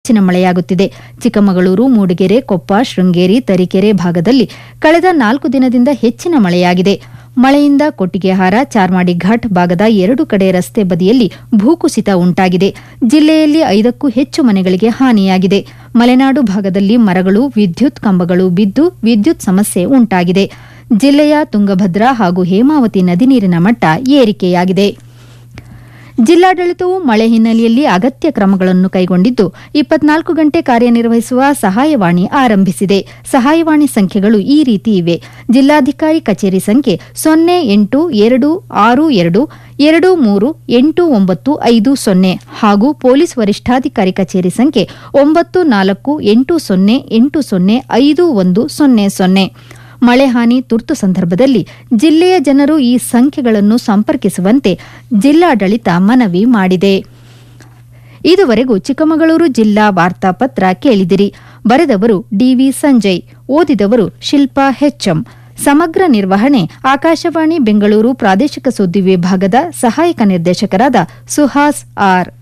ಹೆಚ್ಚಿನ ಮಳೆಯಾಗುತ್ತಿದೆ ಚಿಕ್ಕಮಗಳೂರು ಮೂಡಿಗೆರೆ ಕೊಪ್ಪ ಶೃಂಗೇರಿ ತರೀಕೆರೆ ಭಾಗದಲ್ಲಿ ಕಳೆದ ನಾಲ್ಕು ದಿನದಿಂದ ಹೆಚ್ಚಿನ ಮಳೆಯಾಗಿದೆ ಮಳೆಯಿಂದ ಕೊಟ್ಟಿಗೆಹಾರ ಚಾರ್ಮಾಡಿ ಘಾಟ್ ಭಾಗದ ಎರಡು ಕಡೆ ರಸ್ತೆ ಬದಿಯಲ್ಲಿ ಭೂಕುಸಿತ ಉಂಟಾಗಿದೆ ಜಿಲ್ಲೆಯಲ್ಲಿ ಐದಕ್ಕೂ ಹೆಚ್ಚು ಮನೆಗಳಿಗೆ ಹಾನಿಯಾಗಿದೆ ಮಲೆನಾಡು ಭಾಗದಲ್ಲಿ ಮರಗಳು ವಿದ್ಯುತ್ ಕಂಬಗಳು ಬಿದ್ದು ವಿದ್ಯುತ್ ಸಮಸ್ಯೆ ಉಂಟಾಗಿದೆ ಜಿಲ್ಲೆಯ ತುಂಗಭದ್ರಾ ಹಾಗೂ ಹೇಮಾವತಿ ನದಿ ನೀರಿನ ಮಟ್ಟ ಏರಿಕೆಯಾಗಿದೆ ಜಿಲ್ಲಾಡಳಿತವು ಮಳೆ ಹಿನ್ನೆಲೆಯಲ್ಲಿ ಅಗತ್ಯ ಕ್ರಮಗಳನ್ನು ಕೈಗೊಂಡಿದ್ದು ಇಪ್ಪತ್ನಾಲ್ಕು ಗಂಟೆ ಕಾರ್ಯನಿರ್ವಹಿಸುವ ಸಹಾಯವಾಣಿ ಆರಂಭಿಸಿದೆ ಸಹಾಯವಾಣಿ ಸಂಖ್ಯೆಗಳು ಈ ರೀತಿ ಇವೆ ಜಿಲ್ಲಾಧಿಕಾರಿ ಕಚೇರಿ ಸಂಖ್ಯೆ ಸೊನ್ನೆ ಎಂಟು ಎರಡು ಆರು ಎರಡು ಎರಡು ಮೂರು ಎಂಟು ಒಂಬತ್ತು ಐದು ಸೊನ್ನೆ ಹಾಗೂ ಪೊಲೀಸ್ ವರಿಷ್ಠಾಧಿಕಾರಿ ಕಚೇರಿ ಸಂಖ್ಯೆ ಒಂಬತ್ತು ನಾಲ್ಕು ಎಂಟು ಸೊನ್ನೆ ಎಂಟು ಸೊನ್ನೆ ಐದು ಒಂದು ಸೊನ್ನೆ ಸೊನ್ನೆ ಮಳೆ ಹಾನಿ ತುರ್ತು ಸಂದರ್ಭದಲ್ಲಿ ಜಿಲ್ಲೆಯ ಜನರು ಈ ಸಂಖ್ಯೆಗಳನ್ನು ಸಂಪರ್ಕಿಸುವಂತೆ ಜಿಲ್ಲಾಡಳಿತ ಮನವಿ ಮಾಡಿದೆ ಇದುವರೆಗೂ ಚಿಕ್ಕಮಗಳೂರು ಜಿಲ್ಲಾ ವಾರ್ತಾಪತ್ರ ಕೇಳಿದಿರಿ ಬರೆದವರು ಡಿವಿ ಸಂಜಯ್ ಓದಿದವರು ಶಿಲ್ಪಾ ಹೆಚ್ಎಂ ಸಮಗ್ರ ನಿರ್ವಹಣೆ ಆಕಾಶವಾಣಿ ಬೆಂಗಳೂರು ಪ್ರಾದೇಶಿಕ ಸುದ್ದಿ ವಿಭಾಗದ ಸಹಾಯಕ ನಿರ್ದೇಶಕರಾದ ಸುಹಾಸ್ ಆರ್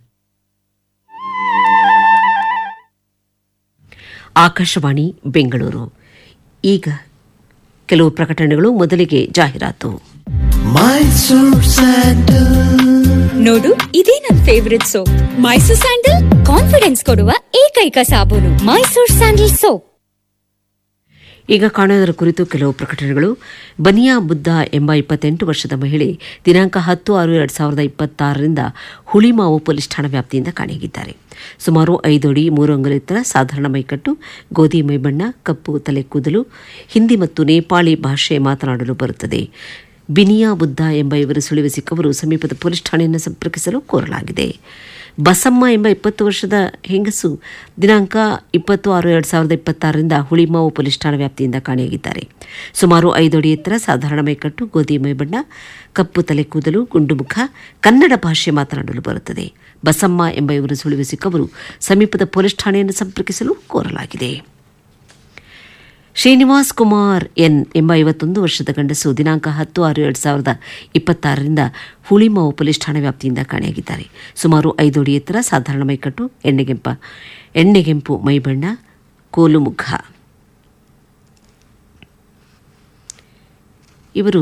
ಆಕಾಶವಾಣಿ ಬೆಂಗಳೂರು ಈಗ ಕೆಲವು ಪ್ರಕಟಣೆಗಳು ಮೊದಲಿಗೆ ಜಾಹೀರಾತು ಮೈಸೂರ್ ಸ್ಯಾಂಡಲ್ ನೋಡು ಇದೇ ನನ್ favourite soap Mysore sandal confidence ಕೊಡುವ ಏಕೈಕ ಸಾಬೂನು ಮೈಸೂರ್ ಸ್ಯಾಂಡಲ್ ಸೋಪ್ ಈಗ ಕಾಣೋದರ ಕುರಿತು ಕೆಲವು ಪ್ರಕಟಣೆಗಳು ಬನಿಯಾ ಬುದ್ಧ ಎಂಬ ಇಪ್ಪತ್ತೆಂಟು ವರ್ಷದ ಮಹಿಳೆ ದಿನಾಂಕ ಹತ್ತು ಆರು ಎರಡು ಸಾವಿರದ ಇಪ್ಪತ್ತಾರರಿಂದ ಹುಳಿಮಾವು ಪೊಲೀಸ್ ಠಾಣಾ ವ್ಯಾಪ್ತಿಯಿಂದ ಕಾಣೆಯಾಗಿದ್ದಾರೆ ಸುಮಾರು ಐದು ಅಡಿ ಮೂರು ಅಂಗುಲ ಎತ್ತರ ಸಾಧಾರಣ ಮೈಕಟ್ಟು ಗೋಧಿ ಮೈಬಣ್ಣ ಕಪ್ಪು ತಲೆ ಕೂದಲು ಹಿಂದಿ ಮತ್ತು ನೇಪಾಳಿ ಭಾಷೆ ಮಾತನಾಡಲು ಬರುತ್ತದೆ ಬಿನಿಯಾ ಬುದ್ಧ ಎಂಬ ಇವರು ಸುಳಿವು ಸಿಕ್ಕವರು ಸಮೀಪದ ಪೊಲೀಸ್ ಠಾಣೆಯನ್ನು ಸಂಪರ್ಕಿಸಲು ಕೋರಲಾಗಿದೆ ಬಸಮ್ಮ ಎಂಬ ಇಪ್ಪತ್ತು ವರ್ಷದ ಹೆಂಗಸು ದಿನಾಂಕ ಇಪ್ಪತ್ತು ಆರು ಎರಡು ಸಾವಿರದ ಇಪ್ಪತ್ತಾರರಿಂದ ಹುಳಿಮಾವು ಪೊಲೀಸ್ ಠಾಣಾ ವ್ಯಾಪ್ತಿಯಿಂದ ಕಾಣೆಯಾಗಿದ್ದಾರೆ ಸುಮಾರು ಐದು ಅಡಿ ಎತ್ತರ ಸಾಧಾರಣ ಮೈಕಟ್ಟು ಗೋಧಿ ಮೈಬಣ್ಣ ಕಪ್ಪು ತಲೆ ಕೂದಲು ಗುಂಡು ಮುಖ ಕನ್ನಡ ಭಾಷೆ ಮಾತನಾಡಲು ಬರುತ್ತದೆ ಬಸಮ್ಮ ಎಂಬ ಇವರು ಸುಳಿವು ಸಿಕ್ಕವರು ಸಮೀಪದ ಪೊಲೀಸ್ ಠಾಣೆಯನ್ನು ಸಂಪರ್ಕಿಸಲು ಕೋರಲಾಗಿದೆ ಶ್ರೀನಿವಾಸ್ ಕುಮಾರ್ ಎನ್ ಎಂಬ ಐವತ್ತೊಂದು ವರ್ಷದ ಗಂಡಸು ದಿನಾಂಕ ಹತ್ತು ಆರು ಎರಡು ಸಾವಿರದ ಇಪ್ಪತ್ತಾರರಿಂದ ಹುಳಿಮಾವು ಪೊಲೀಸ್ ಠಾಣಾ ವ್ಯಾಪ್ತಿಯಿಂದ ಕಾಣೆಯಾಗಿದ್ದಾರೆ ಸುಮಾರು ಐದು ಅಡಿ ಎತ್ತರ ಸಾಧಾರಣ ಮೈಕಟ್ಟು ಎಣ್ಣೆಗೆಂಪ ಎಣ್ಣೆಗೆಂಪು ಮೈಬಣ್ಣ ಕೋಲು ಮುಖ ಇವರು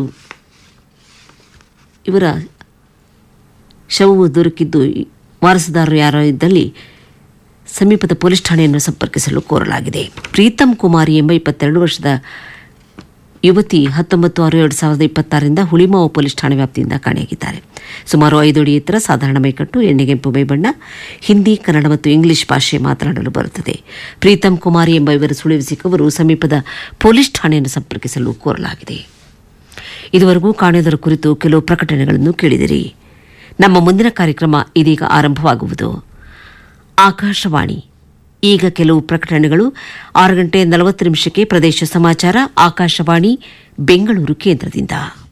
ಇವರ ಶವವು ದೊರಕಿದ್ದು ವಾರಸುದಾರರು ಯಾರೋ ಇದ್ದಲ್ಲಿ ಸಮೀಪದ ಪೊಲೀಸ್ ಠಾಣೆಯನ್ನು ಸಂಪರ್ಕಿಸಲು ಕೋರಲಾಗಿದೆ ಪ್ರೀತಮ್ ಕುಮಾರಿ ಎಂಬ ಇಪ್ಪತ್ತೆರಡು ವರ್ಷದ ಯುವತಿ ಹತ್ತೊಂಬತ್ತು ಆರು ಎರಡು ಸಾವಿರದ ಇಪ್ಪತ್ತಾರರಿಂದ ಹುಳಿಮಾವು ಪೊಲೀಸ್ ಠಾಣೆ ವ್ಯಾಪ್ತಿಯಿಂದ ಕಾಣೆಯಾಗಿದ್ದಾರೆ ಸುಮಾರು ಐದು ಅಡಿ ಎತ್ತರ ಸಾಧಾರಣ ಮೈಕಟ್ಟು ಎಣ್ಣೆಗೆಂಪು ಮೈಬಣ್ಣ ಹಿಂದಿ ಕನ್ನಡ ಮತ್ತು ಇಂಗ್ಲಿಷ್ ಭಾಷೆ ಮಾತನಾಡಲು ಬರುತ್ತದೆ ಪ್ರೀತಮ್ ಕುಮಾರಿ ಎಂಬ ಇವರು ಸುಳಿವು ಸಿಕ್ಕವರು ಸಮೀಪದ ಪೊಲೀಸ್ ಠಾಣೆಯನ್ನು ಸಂಪರ್ಕಿಸಲು ಕೋರಲಾಗಿದೆ ಇದುವರೆಗೂ ಕಾಣೆಯೋದರ ಕುರಿತು ಕೆಲವು ಪ್ರಕಟಣೆಗಳನ್ನು ಕೇಳಿದಿರಿ ನಮ್ಮ ಮುಂದಿನ ಕಾರ್ಯಕ್ರಮ ಇದೀಗ ಆರಂಭವಾಗುವುದು ಆಕಾಶವಾಣಿ ಈಗ ಕೆಲವು ಪ್ರಕಟಣೆಗಳು ಆರು ಗಂಟೆ ನಲವತ್ತು ನಿಮಿಷಕ್ಕೆ ಪ್ರದೇಶ ಸಮಾಚಾರ ಆಕಾಶವಾಣಿ ಬೆಂಗಳೂರು ಕೇಂದ್ರದಿಂದ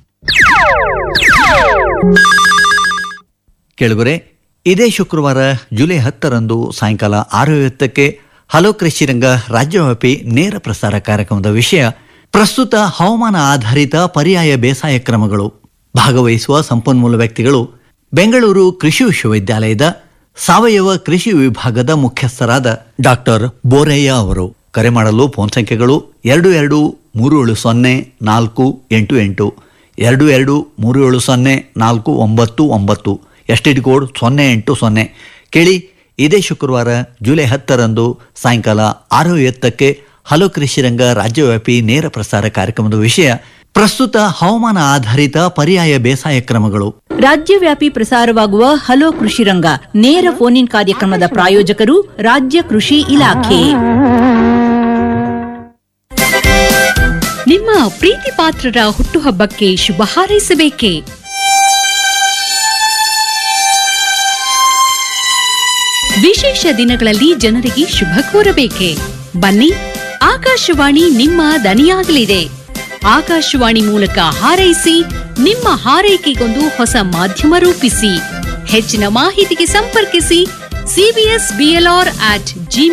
ಕೆಳಗರೆ ಇದೇ ಶುಕ್ರವಾರ ಜುಲೈ ಹತ್ತರಂದು ಸಾಯಂಕಾಲ ಆರು ಐವತ್ತಕ್ಕೆ ಹಲೋ ಕೃಷಿರಂಗ ರಾಜ್ಯವ್ಯಾಪಿ ನೇರ ಪ್ರಸಾರ ಕಾರ್ಯಕ್ರಮದ ವಿಷಯ ಪ್ರಸ್ತುತ ಹವಾಮಾನ ಆಧಾರಿತ ಪರ್ಯಾಯ ಬೇಸಾಯ ಕ್ರಮಗಳು ಭಾಗವಹಿಸುವ ಸಂಪನ್ಮೂಲ ವ್ಯಕ್ತಿಗಳು ಬೆಂಗಳೂರು ಕೃಷಿ ವಿಶ್ವವಿದ್ಯಾಲಯದ ಸಾವಯವ ಕೃಷಿ ವಿಭಾಗದ ಮುಖ್ಯಸ್ಥರಾದ ಡಾಕ್ಟರ್ ಬೋರಯ್ಯ ಅವರು ಕರೆ ಮಾಡಲು ಫೋನ್ ಸಂಖ್ಯೆಗಳು ಎರಡು ಎರಡು ಮೂರು ಏಳು ಸೊನ್ನೆ ನಾಲ್ಕು ಎಂಟು ಎಂಟು ಎರಡು ಎರಡು ಮೂರು ಏಳು ಸೊನ್ನೆ ನಾಲ್ಕು ಒಂಬತ್ತು ಒಂಬತ್ತು ಎಸ್ ಟಿ ಡಿ ಕೋಡ್ ಸೊನ್ನೆ ಎಂಟು ಸೊನ್ನೆ ಕೇಳಿ ಇದೇ ಶುಕ್ರವಾರ ಜುಲೈ ಹತ್ತರಂದು ಸಾಯಂಕಾಲ ಆರು ಎತ್ತಕ್ಕೆ ಹಲೋ ಕೃಷಿರಂಗ ರಾಜ್ಯವ್ಯಾಪಿ ನೇರ ಪ್ರಸಾರ ಕಾರ್ಯಕ್ರಮದ ವಿಷಯ ಪ್ರಸ್ತುತ ಹವಾಮಾನ ಆಧಾರಿತ ಪರ್ಯಾಯ ಬೇಸಾಯ ಕ್ರಮಗಳು ರಾಜ್ಯವ್ಯಾಪಿ ಪ್ರಸಾರವಾಗುವ ಹಲೋ ಕೃಷಿ ರಂಗ ನೇರ ಫೋನ್ ಇನ್ ಕಾರ್ಯಕ್ರಮದ ಪ್ರಾಯೋಜಕರು ರಾಜ್ಯ ಕೃಷಿ ಇಲಾಖೆ ನಿಮ್ಮ ಪ್ರೀತಿ ಪಾತ್ರರ ಹುಟ್ಟುಹಬ್ಬಕ್ಕೆ ಶುಭ ಹಾರೈಸಬೇಕೆ ವಿಶೇಷ ದಿನಗಳಲ್ಲಿ ಜನರಿಗೆ ಶುಭ ಕೋರಬೇಕೆ ಬನ್ನಿ ಆಕಾಶವಾಣಿ ನಿಮ್ಮ ದನಿಯಾಗಲಿದೆ ಆಕಾಶವಾಣಿ ಮೂಲಕ ಹಾರೈಸಿ ನಿಮ್ಮ ಹಾರೈಕೆಗೊಂದು ಹೊಸ ಮಾಧ್ಯಮ ರೂಪಿಸಿ ಹೆಚ್ಚಿನ ಮಾಹಿತಿಗೆ ಸಂಪರ್ಕಿಸಿ ಸಿಬಿಎಸ್ ಬಿಎಲ್ಆರ್ ಅಟ್ ಜಿ